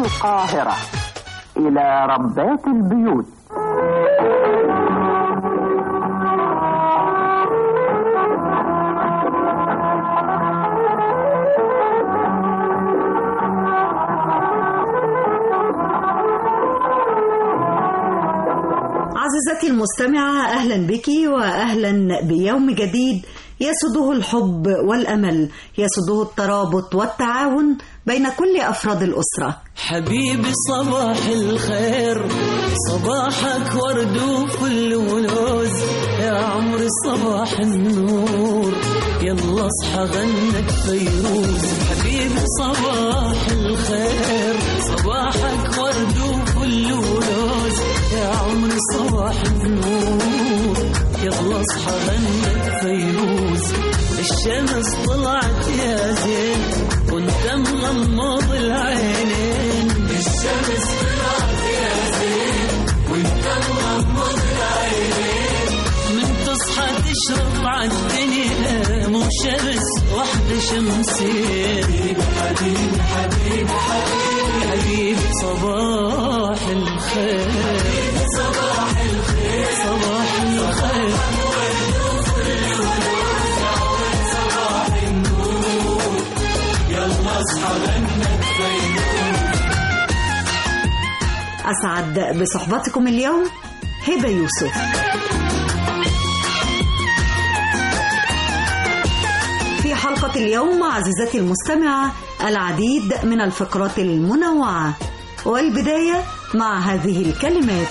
القاهرة إلى ربات البيوت عزيزتي المستمعة أهلا بك وأهلا بيوم جديد يسده الحب والأمل يسده الترابط والتعاون بين كل أفراد الأسرة حبيبي صباح الخير صباحك ورد وفل ولوز يا عمري صباح النور يلا اصحى غنك فيروز حبيبي صباح الخير صباحك ورد وفل ولوز يا عمري صباح النور يلا اصحى غنك فيروز الشمس طلعت يا زين وانت مغمض العينين الشمس طلعت يا زين وانت مغمض العينين من تصحى تشرق عالدنيا مو شمس واحدة شمسين حبيبي حبيبي حبيبي حبيبي صباح الخير صباح الخير صباح الخير أسعد بصحبتكم اليوم هبة يوسف في حلقة اليوم عزيزتي المستمعة العديد من الفقرات المنوعة والبداية مع هذه الكلمات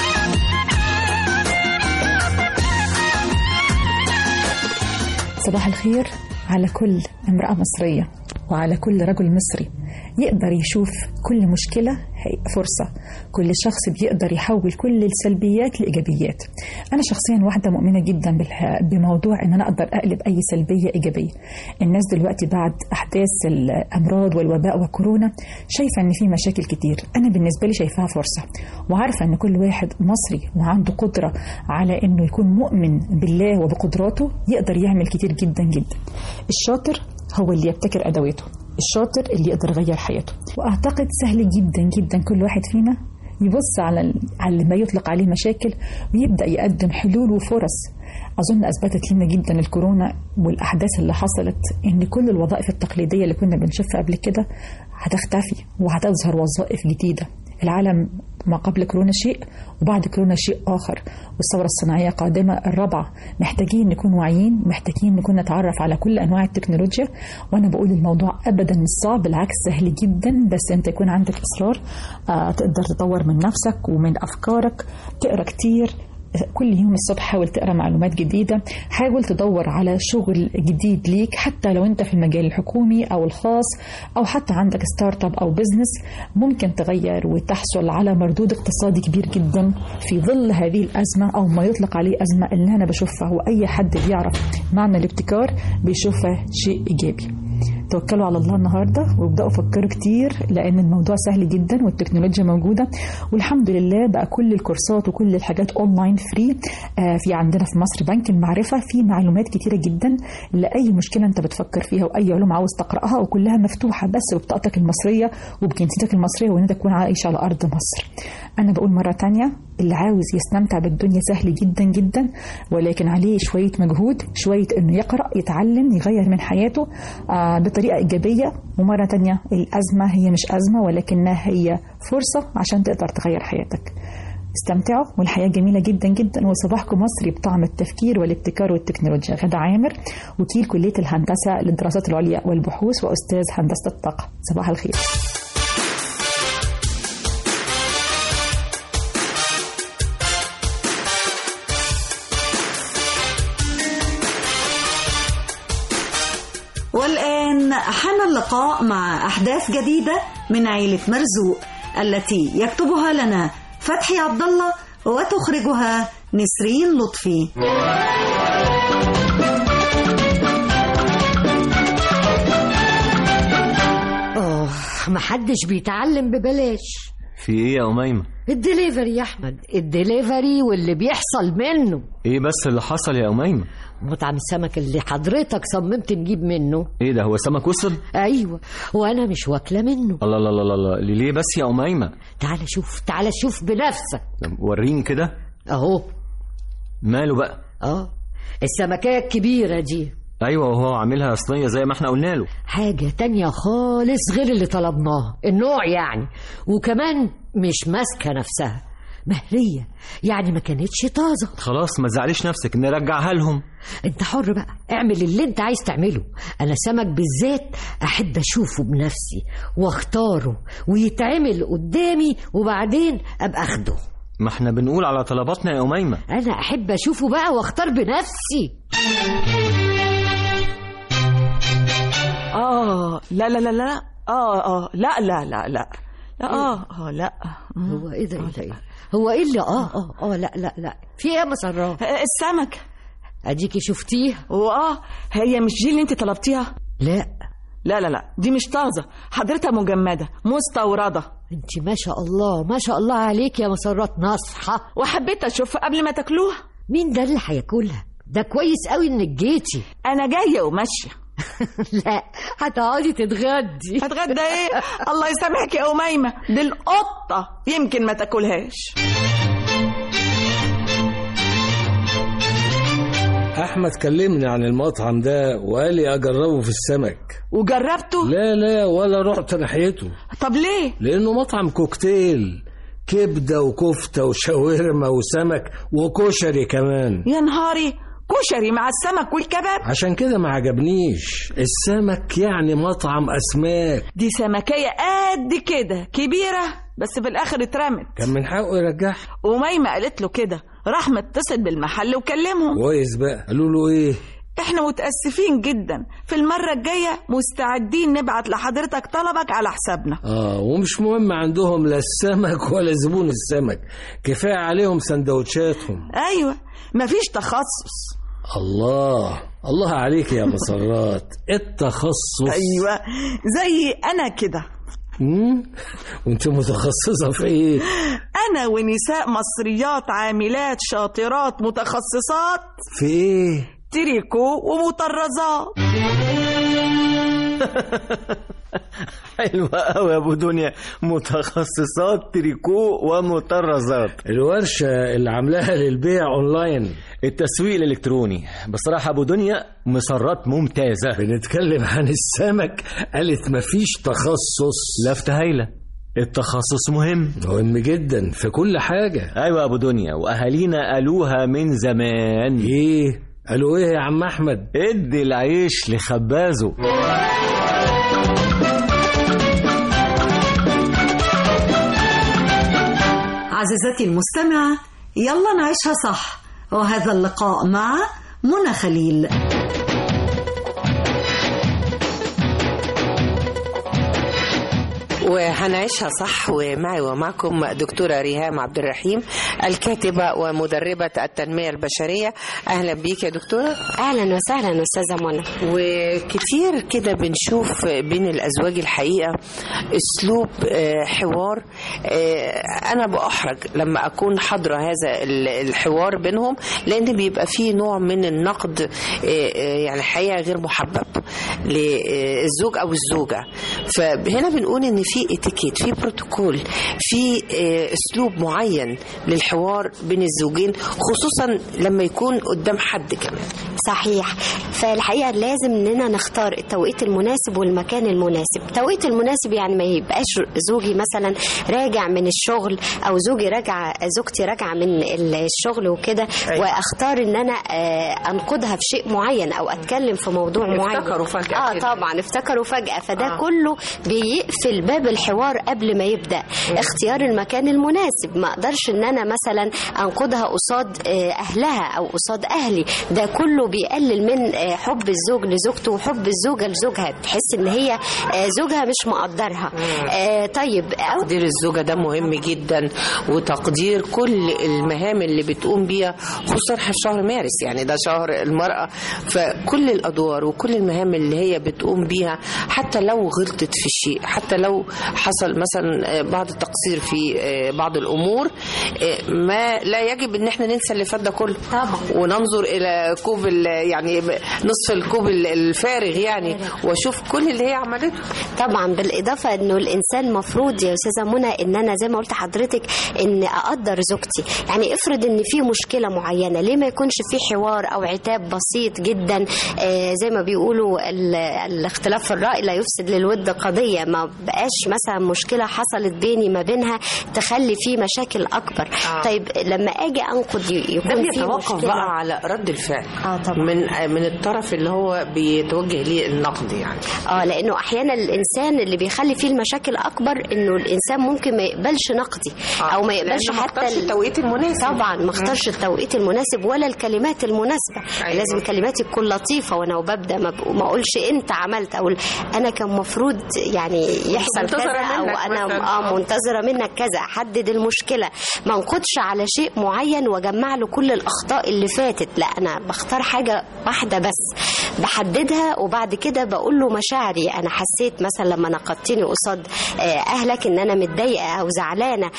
صباح الخير على كل امرأة مصرية وعلى كل رجل مصري يقدر يشوف كل مشكلة هي فرصة كل شخص بيقدر يحول كل السلبيات لإيجابيات أنا شخصيا واحدة مؤمنة جدا بالها- بموضوع أن أنا أقدر أقلب أي سلبية إيجابية الناس دلوقتي بعد أحداث الأمراض والوباء وكورونا شايفة أن في مشاكل كتير أنا بالنسبة لي شايفاها فرصة وعارفة أن كل واحد مصري وعنده قدرة على أنه يكون مؤمن بالله وبقدراته يقدر يعمل كتير جدا جدا الشاطر هو اللي يبتكر أدواته الشاطر اللي يقدر يغير حياته واعتقد سهل جدا جدا كل واحد فينا يبص على ال- على ما يطلق عليه مشاكل ويبدا يقدم حلول وفرص اظن اثبتت لنا جدا الكورونا والاحداث اللي حصلت ان كل الوظائف التقليديه اللي كنا بنشوفها قبل كده هتختفي وهتظهر وظائف جديده العالم ما قبل كورونا شيء وبعد كورونا شيء آخر والثورة الصناعية قادمة الرابعة محتاجين نكون واعيين محتاجين نكون نتعرف على كل أنواع التكنولوجيا وأنا بقول الموضوع أبدا مش صعب بالعكس سهل جدا بس أنت يكون عندك إصرار آه تقدر تطور من نفسك ومن أفكارك تقرأ كتير كل يوم الصبح حاول تقرا معلومات جديده حاول تدور على شغل جديد ليك حتى لو انت في المجال الحكومي او الخاص او حتى عندك ستارت اب او بزنس ممكن تغير وتحصل على مردود اقتصادي كبير جدا في ظل هذه الازمه او ما يطلق عليه ازمه اللي انا بشوفها واي حد بيعرف معنى الابتكار بيشوفها شيء ايجابي توكلوا على الله النهارده وابداوا فكروا كتير لان الموضوع سهل جدا والتكنولوجيا موجوده والحمد لله بقى كل الكورسات وكل الحاجات اونلاين فري آه في عندنا في مصر بنك المعرفه في معلومات كتيره جدا لاي مشكله انت بتفكر فيها واي علوم عاوز تقراها وكلها مفتوحه بس ببطاقتك المصريه وبجنسيتك المصريه وان انت تكون عايش على ارض مصر انا بقول مره تانية اللي عاوز يستمتع بالدنيا سهل جدا جدا ولكن عليه شويه مجهود شويه انه يقرا يتعلم يغير من حياته آه بطريقه ايجابيه ومره تانية الازمه هي مش ازمه ولكنها هي فرصه عشان تقدر تغير حياتك استمتعوا والحياة جميلة جدا جدا وصباحكم مصري بطعم التفكير والابتكار والتكنولوجيا غدا عامر وكيل كلية الهندسة للدراسات العليا والبحوث وأستاذ هندسة الطاقة صباح الخير والآن حان اللقاء مع أحداث جديدة من عيلة مرزوق التي يكتبها لنا فتحي عبد الله وتخرجها نسرين لطفي اه محدش بيتعلم ببلاش في ايه يا أميمة الدليفري يا احمد الدليفري واللي بيحصل منه ايه بس اللي حصل يا أميمة مطعم السمك اللي حضرتك صممت نجيب منه ايه ده هو سمك وصل ايوه وانا مش واكله منه الله الله الله الله ليه بس يا أميمة تعال شوف تعال شوف بنفسك طب وريني كده اهو ماله بقى اه السمكية الكبيرة دي ايوه وهو عاملها صينيه زي ما احنا قلنا له حاجة تانية خالص غير اللي طلبناها النوع يعني وكمان مش ماسكة نفسها مهرية يعني ما كانتش طازة خلاص ما تزعليش نفسك نرجعها لهم انت حر بقى اعمل اللي انت عايز تعمله انا سمك بالذات احب اشوفه بنفسي واختاره ويتعمل قدامي وبعدين ابقى اخده ما احنا بنقول على طلباتنا يا أميمة انا احب اشوفه بقى واختار بنفسي اه لا لا لا لا اه اه لا لا لا لا لا اه اه لا مم. هو ايه ده ايه ده إيه؟ هو ايه اللي اه اه اه لا لا لا في ايه يا مسرات آه، السمك اديكي شفتيها واه هي مش دي اللي انت طلبتيها لا لا لا لا دي مش طازه حضرتها مجمده مستورده انت ما شاء الله ما شاء الله عليك يا مسرات ناصحه وحبيت اشوفها قبل ما تاكلوها مين ده اللي هياكلها ده كويس قوي انك جيتي انا جايه وماشيه لا هتقعدي تتغدي هتغدى ايه الله يسامحك يا اميمه دي القطه يمكن ما تاكلهاش احمد كلمني عن المطعم ده وقال لي اجربه في السمك وجربته لا لا ولا رحت ناحيته طب ليه لانه مطعم كوكتيل كبده وكفته وشاورما وسمك وكشري كمان يا نهاري كشري مع السمك والكباب عشان كده ما عجبنيش السمك يعني مطعم اسماك دي سمكية قد كده كبيرة بس في الآخر اترمت كان من حقه يرجعها وميمة قالت له كده راح متصل بالمحل وكلمهم كويس بقى قالوا له ايه احنا متأسفين جدا في المرة الجاية مستعدين نبعت لحضرتك طلبك على حسابنا اه ومش مهم عندهم لا السمك ولا زبون السمك كفايه عليهم سندوتشاتهم ايوه مفيش تخصص الله الله عليك يا مسرات التخصص ايوه زي انا كده مم؟ وانت متخصصه في ايه انا ونساء مصريات عاملات شاطرات متخصصات في ايه تريكو ومطرزات حلوة قوي يا ابو دنيا متخصصات تريكو ومطرزات الورشه اللي عاملاها للبيع اونلاين التسويق الالكتروني بصراحة ابو دنيا مسرات ممتازة بنتكلم عن السمك قالت مفيش تخصص لفتة هايلة التخصص مهم مهم جدا في كل حاجه ايوه يا ابو دنيا واهالينا قالوها من زمان ايه قالوا ايه يا عم احمد ادي العيش لخبازه عزيزتي المستمعة يلا نعيشها صح وهذا اللقاء مع منى خليل وهنعيشها صح ومعي ومعكم دكتورة ريهام عبد الرحيم الكاتبة ومدربة التنمية البشرية أهلا بيك يا دكتورة اهلا وسهلا استاذه منى وكتير كده بنشوف بين الأزواج الحقيقة أسلوب آه، حوار آه، أنا بأحرج لما أكون حاضرة هذا ال- الحوار بينهم لأن بيبقى فيه نوع من النقد آه، آه، يعني حقيقة غير محبب للزوج أو الزوجة فهنا بنقول إن في اتيكيت في بروتوكول في آه، أسلوب معين للحوار بين الزوجين خصوصا لما يكون قدام حد كمان صحيح فالحقيقه لازم اننا نختار التوقيت المناسب والمكان المناسب التوقيت المناسب يعني ما يبقاش زوجي مثلا راجع من الشغل او زوجي راجع زوجتي راجعه من الشغل وكده أيوة. واختار ان انا آه، انقدها في شيء معين او اتكلم في موضوع معين افتكروا فجأة اه كده. طبعا افتكروا فجاه فده آه. آه. كله بيقفل باب الحوار قبل ما يبدا اختيار المكان المناسب ما اقدرش ان انا مثلا انقدها قصاد آه، اهلها او قصاد اهلي ده كله بيقلل من آه، حب الزوج لزوجته وحب الزوجه لزوجها تحس ان هي آه، زوجها مش مقدرها آه، طيب أو تقدير الزوجة ده مهم جدا وتقدير كل المهام اللي بتقوم بيها خصوصا في شهر مارس يعني ده شهر المرأة فكل الأدوار وكل المهام اللي هي بتقوم بيها حتى لو غلطت في شيء حتى لو حصل مثلا آه، بعض التقصير في آه، بعض الامور آه، ما لا يجب ان احنا ننسى اللي فات ده كله طبعا وننظر الى كوب ال- يعني نصف الكوب ال- الفارغ يعني واشوف كل اللي هي عملته طبعا بالاضافه انه الانسان مفروض يا استاذه منى ان انا زي ما قلت لحضرتك ان اقدر زوجتي يعني افرض ان في مشكله معينه ليه ما يكونش في حوار او عتاب بسيط جدا آه زي ما بيقولوا ال- الاختلاف في الراي لا يفسد للود قضيه ما بقاش مثلا مشكله حصلت بيني ما بينها تخلي في مشاكل اكبر آه. طيب لما اجي انقد ي- ده يكون في بيتوقف مشكله بقى على رد الفعل اه طبعا من من الطرف اللي هو بيتوجه ليه النقد يعني اه لانه احيانا الانسان اللي بيخلي فيه المشاكل اكبر انه الانسان ممكن ما يقبلش نقدي او ما يقبلش لأنه ما حتى اختارش ال- التوقيت المناسب طبعا ما اختارش التوقيت المناسب ولا الكلمات المناسبه أيوة. لازم كلماتي تكون لطيفه وانا وببدا ما, ب- ما اقولش انت عملت اقول انا كان مفروض يعني يحصل منتظرة كذا او منك انا مثلاً. اه منتظره منك كذا احدد المشكله ما انقدش على شيء معين واجمع له كل الاخطاء اللي فاتت لا انا بختار حاجه واحده بس بحددها وبعد كده بقول له مشاعري انا حسيت مثلا لما نقدتني قصاد آه، اهلك ان انا متضايقه او زعلانه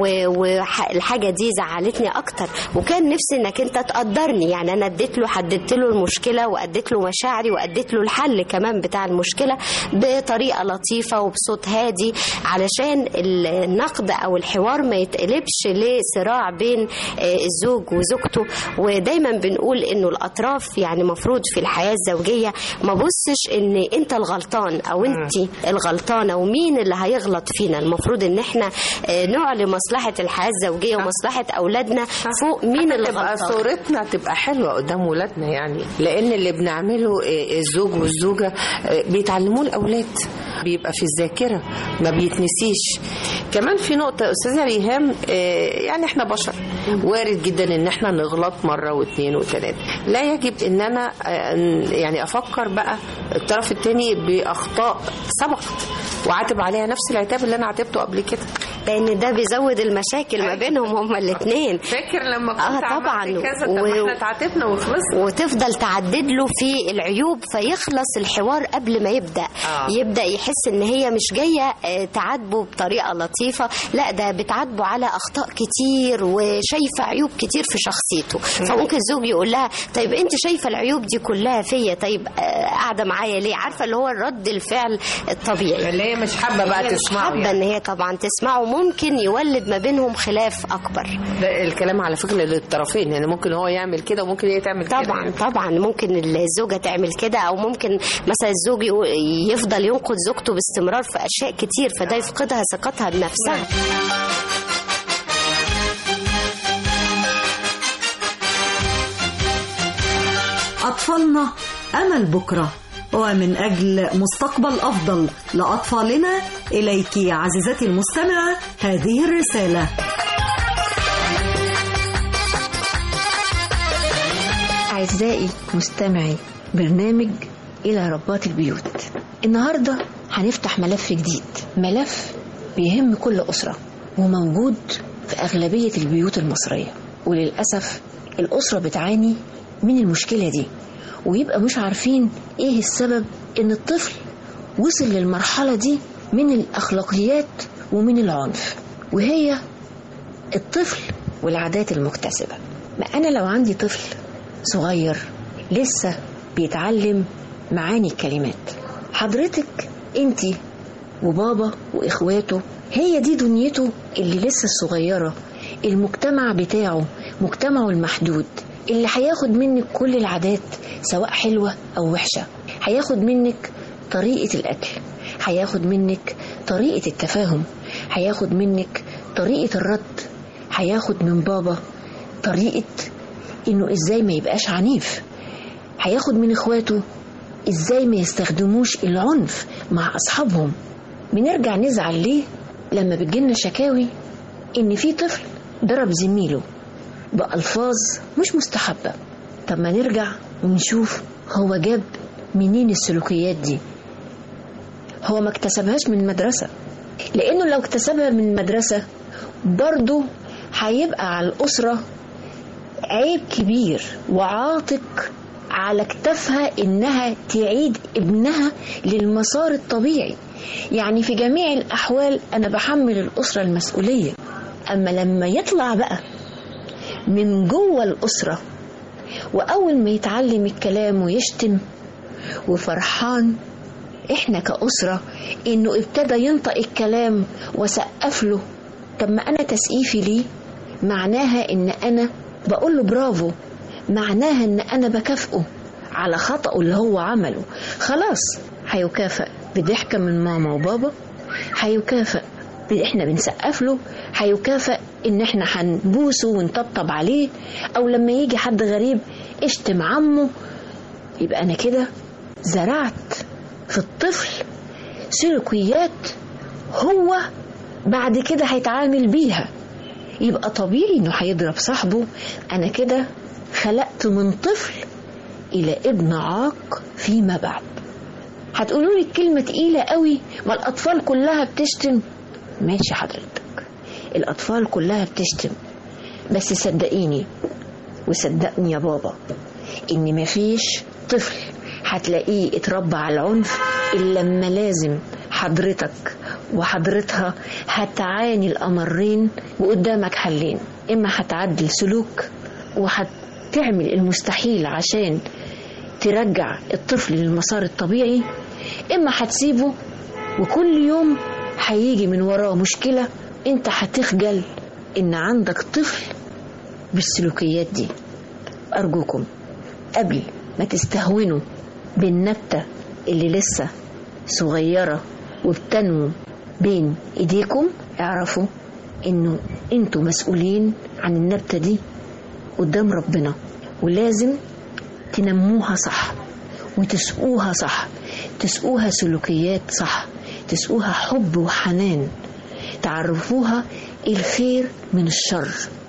والحاجه دي زعلتني اكتر وكان نفسي انك انت تقدرني يعني انا اديت له حددت له المشكله واديت له مشاعري واديت له الحل كمان بتاع المشكله بطريقه لطيفه وبصوت هادي علشان النقد او الحوار ما يتقلبش لصراع بين آه، الزوج وزوجته ودايما بنقول انه الاطراف يعني مفروض في الحياه الزوجيه ما بصش ان انت الغلطان او انت الغلطانه ومين اللي هيغلط فينا المفروض ان احنا آه، نعلي مصلحه الحياه الزوجيه ومصلحه اولادنا فوق مين اللي تبقى غلطان صورتنا تبقى حلوه قدام ولادنا يعني لان اللي بنعمله آه، الزوج والزوجه آه، بيتعلموه الاولاد بيبقى في الذاكره ما بيتنسيش كمان في نقطه استاذه ريهام آه، يعني احنا بشر وارد جدا ان احنا نغلط مره واثنين وثلاثه لا يجب ان انا آه، أن- يعني افكر بقى الطرف الثاني باخطاء سبقت وعاتب عليها نفس العتاب اللي انا عاتبته قبل كده لان ده بيزود المشاكل ما بينهم هما الاثنين فاكر لما كنت اه عملت طبعا كذا طب ما و- احنا اتعاتبنا وخلصنا وتفضل تعدد له في العيوب فيخلص الحوار قبل ما يبدا آه. يبدا يحس ان هي مش جايه آه، تعاتبه بطريقه لطيفه لا ده بتعاتبه على اخطاء كتير وشايفه عيوب كتير في شخصيته فممكن الزوج يقول لها طيب انت شايفه العيوب دي كلها فيا طيب آه، قاعده معايا ليه عارفه اللي هو الرد الفعل الطبيعي اللي هي مش حابه بقى هي مش تسمعه حابه يعني. ان هي طبعا تسمعه ممكن يولد ما بينهم خلاف اكبر ده الكلام على فكره للطرفين يعني ممكن هو يعمل كده وممكن هي تعمل كده طبعا يعني. طبعا ممكن الزوجه تعمل كده او ممكن مثلا الزوج يقو- يفضل ينقد زوجته باستمرار في اشياء كتير فده يفقدها ثقتها بنفسها أطفالنا أمل بكرة ومن أجل مستقبل أفضل لأطفالنا إليك عزيزتي المستمعة هذه الرسالة أعزائي مستمعي برنامج إلى ربات البيوت النهاردة هنفتح ملف جديد ملف بيهم كل أسرة وموجود في أغلبية البيوت المصرية وللأسف الأسرة بتعاني من المشكلة دي ويبقى مش عارفين إيه السبب إن الطفل وصل للمرحلة دي من الأخلاقيات ومن العنف وهي الطفل والعادات المكتسبة ما أنا لو عندي طفل صغير لسه بيتعلم معاني الكلمات حضرتك انتي وبابا واخواته هي دي دنيته اللي لسه الصغيرة المجتمع بتاعه مجتمعه المحدود اللي هياخد منك كل العادات سواء حلوة أو وحشة هياخد منك طريقة الأكل هياخد منك طريقة التفاهم هياخد منك طريقة الرد هياخد من بابا طريقة انه ازاي ما يبقاش عنيف هياخد من اخواته ازاي ما يستخدموش العنف مع اصحابهم بنرجع نزعل ليه لما بتجيلنا شكاوي ان في طفل ضرب زميله بألفاظ مش مستحبة طب ما نرجع ونشوف هو جاب منين السلوكيات دي هو ما اكتسبهاش من المدرسة لأنه لو اكتسبها من المدرسة برضه هيبقى على الأسرة عيب كبير وعاتق على كتافها انها تعيد ابنها للمسار الطبيعي يعني في جميع الأحوال أنا بحمل الأسرة المسؤولية أما لما يطلع بقى من جوه الأسرة وأول ما يتعلم الكلام ويشتم وفرحان إحنا كأسرة إنه ابتدى ينطق الكلام وسقف له طب ما أنا تسقيفي ليه معناها إن أنا بقول له برافو معناها إن أنا بكافئه على خطأه اللي هو عمله خلاص هيكافئ بضحكة من ماما وبابا هيكافئ ب- احنا بنسقف له هيكافئ ان احنا هنبوسه ونطبطب عليه او لما يجي حد غريب اشتم عمه يبقى انا كده زرعت في الطفل سلوكيات هو بعد كده هيتعامل بيها يبقى طبيعي انه هيضرب صاحبه انا كده خلقت من طفل الى ابن عاق فيما بعد هتقولوا لي الكلمة تقيلة قوي ما الأطفال كلها بتشتم ماشي حضرتك الأطفال كلها بتشتم بس صدقيني وصدقني يا بابا إن مفيش طفل هتلاقيه اتربى على العنف إلا لما لازم حضرتك وحضرتها هتعاني الأمرين وقدامك حلين إما هتعدل سلوك وهتعمل المستحيل عشان ترجع الطفل للمسار الطبيعي إما هتسيبه وكل يوم هيجي من وراه مشكلة انت هتخجل ان عندك طفل بالسلوكيات دي أرجوكم قبل ما تستهونوا بالنبتة اللي لسه صغيرة وبتنمو بين ايديكم اعرفوا انه انتوا مسؤولين عن النبتة دي قدام ربنا ولازم تنموها صح وتسقوها صح تسقوها سلوكيات صح تسقوها حب وحنان تعرفوها الخير من الشر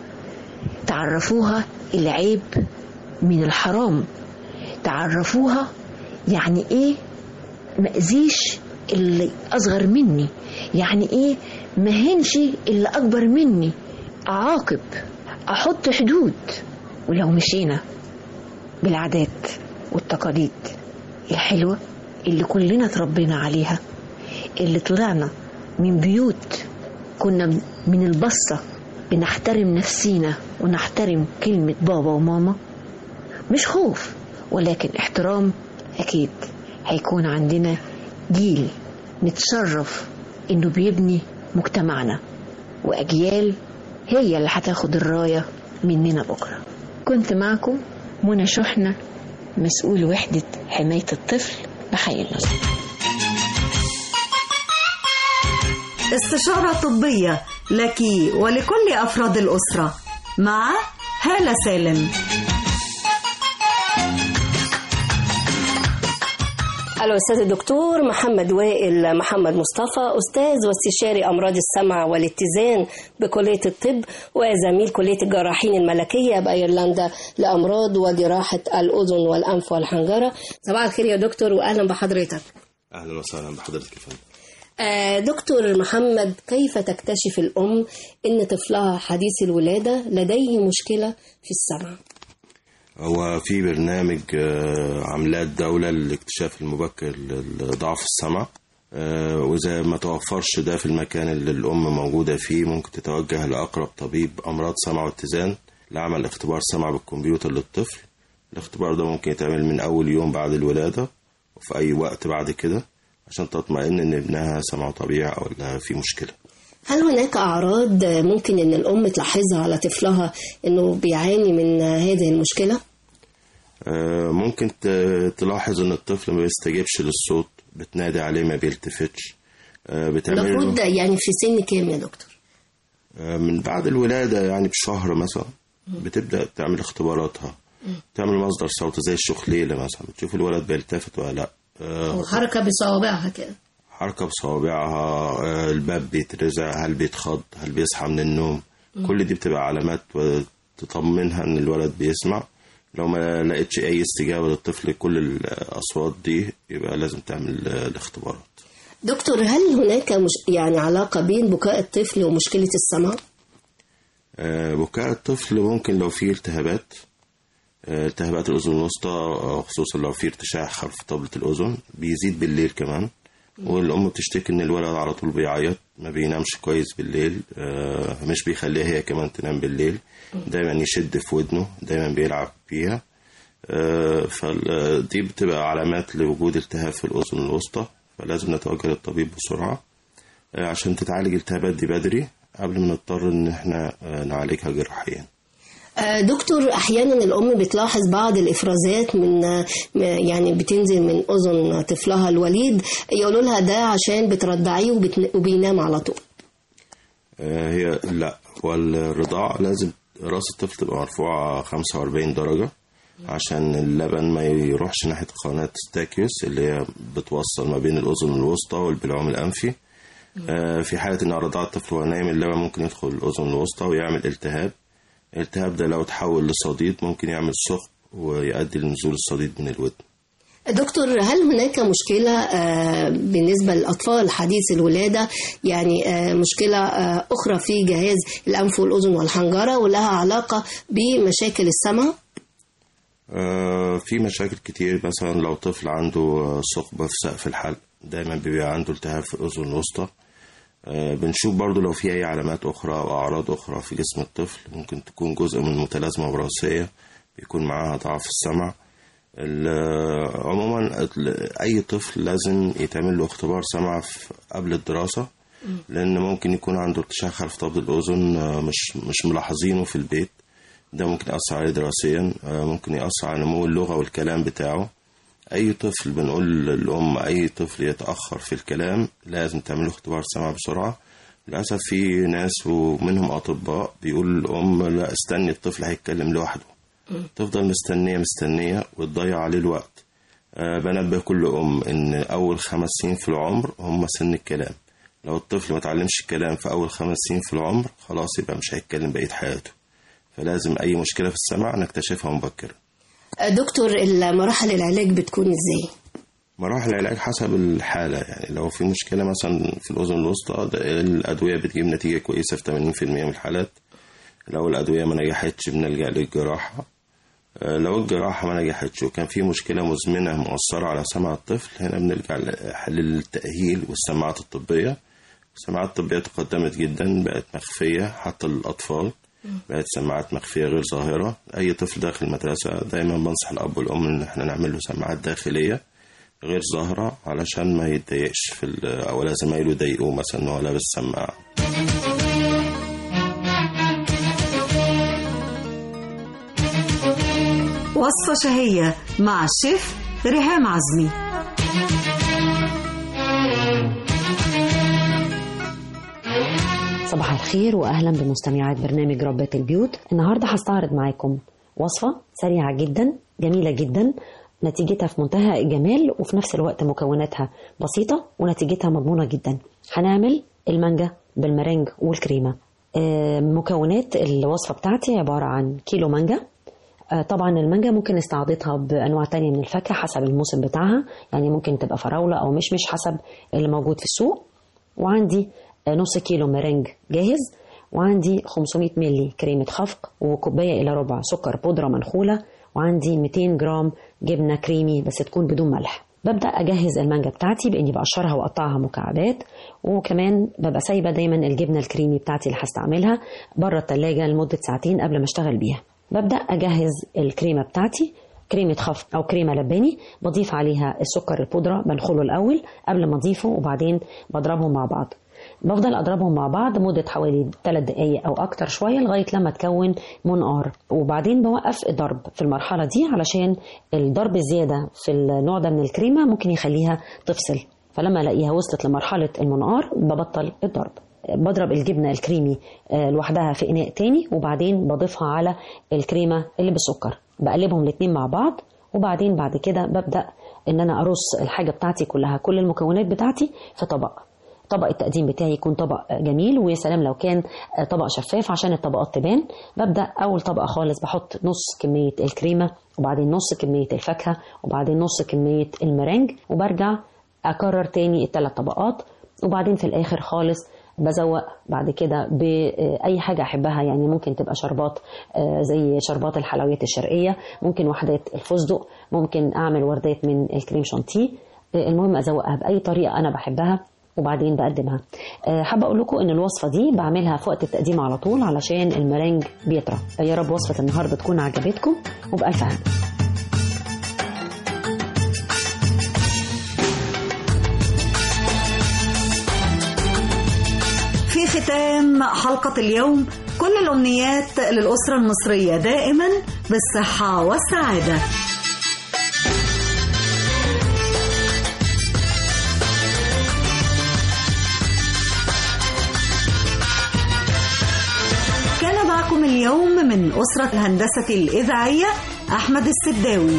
تعرفوها العيب من الحرام تعرفوها يعني ايه مأذيش اللي أصغر مني يعني ايه مهنش اللي أكبر مني أعاقب أحط حدود ولو مشينا بالعادات والتقاليد الحلوة اللي كلنا اتربينا عليها اللي طلعنا من بيوت كنا من البصة بنحترم نفسينا ونحترم كلمة بابا وماما مش خوف ولكن احترام أكيد هيكون عندنا جيل نتشرف إنه بيبني مجتمعنا وأجيال هي اللي هتاخد الراية مننا بكرة كنت معكم منى شحنة مسؤول وحدة حماية الطفل بحي النصر استشارة طبية لك ولكل أفراد الأسرة مع هالة سالم الأستاذ الدكتور محمد وائل محمد مصطفى أستاذ واستشاري أمراض السمع والاتزان بكلية الطب وزميل كلية الجراحين الملكية بأيرلندا لأمراض وجراحة الأذن والأنف والحنجرة صباح الخير يا دكتور وأهلا بحضرتك اهلا وسهلا بحضرتك يا فندم آه، دكتور محمد كيف تكتشف الأم إن طفلها حديث الولادة لديه مشكلة في السمع هو في برنامج آه، عاملاه الدولة للاكتشاف المبكر لضعف السمع آه، وإذا ما توفرش ده في المكان اللي الأم موجودة فيه ممكن تتوجه لأقرب طبيب أمراض سمع واتزان لعمل اختبار سمع بالكمبيوتر للطفل الاختبار ده ممكن يتعمل من أول يوم بعد الولادة وفي أي وقت بعد كده عشان تطمئن إن ابنها سمعه طبيعي أو لا في مشكلة هل هناك أعراض ممكن إن الأم تلاحظها على طفلها إنه بيعاني من هذه المشكلة؟ آه، ممكن ت- تلاحظ ان الطفل ما بيستجيبش للصوت بتنادي عليه ما بيلتفتش آه، بتعمل المفروض له يعني في سن كام يا دكتور؟ آه، من بعد الولادة يعني بشهر مثلا بتبدأ تعمل اختباراتها تعمل مصدر صوت زي الشخليلة مثلا بتشوف الولد بيلتفت ولا لا آه، وحركة بصوابعها كده حركة بصوابعها آه، الباب بيترزع هل بيتخض هل بيصحى من النوم مم. كل دي بتبقى علامات تطمنها ان الولد بيسمع لو ما لقيتش اي استجابة للطفل كل الاصوات دي يبقى لازم تعمل آه، الاختبارات دكتور هل هناك مش يعني علاقة بين بكاء الطفل ومشكلة السمع؟ آه، بكاء الطفل ممكن لو فيه التهابات آه، التهابات الأذن الوسطى آه، خصوصا لو فيه ارتشاح خلف طبلة الأذن بيزيد بالليل كمان والام بتشتكي ان الولد على طول بيعيط ما بينامش كويس بالليل آه، مش بيخليها هي كمان تنام بالليل دايما يشد في ودنه دايما بيلعب بيها فدي بتبقى علامات لوجود التهاب في الأذن الوسطى فلازم نتوجه للطبيب بسرعة آه، عشان تتعالج الالتهابات دي بدري قبل ما نضطر ان احنا آه، نعالجها جراحيا آه، دكتور احيانا الام بتلاحظ بعض الافرازات من آه، يعني بتنزل من اذن طفلها الوليد يقولوا لها ده عشان بترضعيه وبت- وبينام على طول آه، هي لا والرضاعة لازم راس الطفل تبقى مرفوعة 45 درجة عشان اللبن ما يروحش ناحية قناة ستاكيوس اللي هي بتوصل ما بين الأذن الوسطى والبلعوم الأنفي آه، في حالة إن رضاعة الطفل وهو نايم اللبن ممكن يدخل الأذن الوسطى ويعمل التهاب الالتهاب ده لو تحول لصديد ممكن يعمل ثقب ويؤدي لنزول الصديد من الودن دكتور هل هناك مشكلة آه، بالنسبة للأطفال حديث الولادة يعني آه، مشكلة آه، أخرى في جهاز الأنف والأذن والحنجرة ولها علاقة بمشاكل السمع؟ آه، في مشاكل كتير مثلا لو طفل عنده آه، ثقب في سقف الحلق دايما بيبقى عنده التهاب في الأذن الوسطى آه، بنشوف برضو لو في أي علامات أخرى أو أعراض أخرى في جسم الطفل ممكن تكون جزء من متلازمة وراثية بيكون معاها ضعف السمع ال- عموما ال- أي طفل لازم يتعمل له اختبار سمع في- قبل الدراسة لأن ممكن يكون عنده ارتشاح خلف طبل الأذن آه، مش مش ملاحظينه في البيت ده ممكن يأثر عليه دراسيا آه، ممكن يأثر على نمو اللغة والكلام بتاعه أي طفل بنقول للأم أي طفل يتأخر في الكلام لازم تعمله اختبار سمع بسرعة للأسف في ناس ومنهم أطباء بيقول للأم لا استني الطفل هيتكلم لوحده تفضل مستنية مستنية وتضيع عليه الوقت أه بنبه كل أم إن أول خمس سنين في العمر هم سن الكلام لو الطفل ما تعلمش الكلام في أول خمس سنين في العمر خلاص يبقى مش هيتكلم بقية حياته فلازم أي مشكلة في السمع نكتشفها مبكرا آه، دكتور مراحل العلاج بتكون إزاي؟ مراحل العلاج حسب الحالة يعني لو في مشكلة مثلا في الأذن الوسطى ده الأدوية بتجيب نتيجة كويسة في 80% من الحالات لو الأدوية ما نجحتش بنلجأ للجراحة آه، لو الجراحة ما نجحتش وكان في مشكلة مزمنة مؤثرة على سمع الطفل هنا بنرجع للتأهيل والسماعات الطبية السماعات الطبية تقدمت جدا بقت مخفية حتى للأطفال بقت سماعات مخفية غير ظاهرة أي طفل داخل المدرسة دايما بنصح الأب والأم إن احنا نعمل له سماعات داخلية غير ظاهرة علشان ما يتضايقش في ال- أو لا زمايله يضايقوه مثلا إن هو لابس سماعة وصفة شهية مع الشيف ريهام عزمي صباح الخير واهلا بمستمعات برنامج ربات البيوت النهارده هستعرض معاكم وصفه سريعه جدا جميله جدا نتيجتها في منتهى الجمال وفي نفس الوقت مكوناتها بسيطه ونتيجتها مضمونه جدا هنعمل المانجا بالمرنج والكريمه آه، مكونات الوصفه بتاعتي عباره عن كيلو مانجا آه، طبعا المانجا ممكن استعاضتها بانواع تانية من الفاكهه حسب الموسم بتاعها يعني ممكن تبقى فراوله او مشمش حسب اللي موجود في السوق وعندي آه، نص كيلو مرنج جاهز وعندي 500 ملي كريمة خفق وكوباية إلى ربع سكر بودرة منخولة وعندي 200 جرام جبنة كريمي بس تكون بدون ملح ببدأ أجهز المانجا بتاعتي بإني بقشرها وأقطعها مكعبات وكمان ببقى سايبة دايما الجبنة الكريمي بتاعتي اللي هستعملها بره التلاجة لمدة ساعتين قبل ما أشتغل بيها ببدأ أجهز الكريمة بتاعتي كريمة خفق أو كريمة لباني بضيف عليها السكر البودرة بنخله الأول قبل ما أضيفه وبعدين بضربهم مع بعض بفضل اضربهم مع بعض مده حوالي 3 دقائق او اكتر شويه لغايه لما تكون منقار وبعدين بوقف الضرب في المرحله دي علشان الضرب الزياده في النوع ده من الكريمه ممكن يخليها تفصل فلما الاقيها وصلت لمرحله المنقار ببطل الضرب بضرب الجبنه الكريمي آه، لوحدها في اناء تاني وبعدين بضيفها على الكريمه اللي بالسكر بقلبهم الاتنين مع بعض وبعدين بعد كده ببدا ان انا ارص الحاجه بتاعتي كلها كل المكونات بتاعتي في طبق طبق التقديم بتاعي يكون طبق جميل ويا سلام لو كان طبق شفاف عشان الطبقات تبان ببدا اول طبقه خالص بحط نص كميه الكريمه وبعدين نص كميه الفاكهه وبعدين نص كميه المرنج وبرجع اكرر تاني الثلاث طبقات وبعدين في الاخر خالص بزوق بعد كده باي حاجه احبها يعني ممكن تبقى شربات آه، زي شربات الحلويات الشرقيه ممكن وحدات الفستق ممكن اعمل وردات من الكريم شانتيه آه، المهم ازوقها باي طريقه انا بحبها وبعدين بقدمها آه، حابه اقول لكم ان الوصفه دي بعملها في وقت التقديم على طول علشان المرنج بيطرى يا رب وصفه النهارده تكون عجبتكم وبالف هنا في ختام حلقة اليوم كل الأمنيات للأسرة المصرية دائما بالصحة والسعادة كان معكم اليوم من أسرة الهندسة الإذاعية أحمد السداوي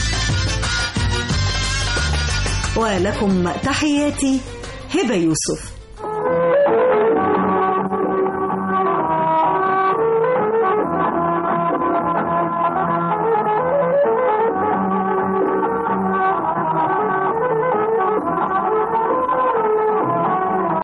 ولكم تحياتي هبة يوسف